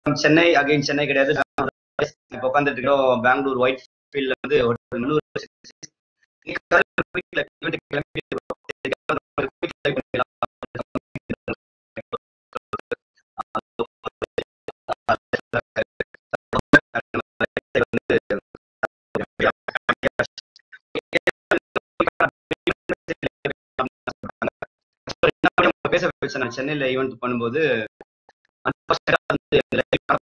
Chennai again Chennai கிடையாது இப்போ உட்காந்துட்டு இருக்கோம் பெங்களூர் ஒயிட் ஃபீல்ட்ல வந்து ஒரு முந்நூறு பேச வச்சேன் நான் சென்னையில ஈவெண்ட் பண்ணும்போது அந்த first வந்து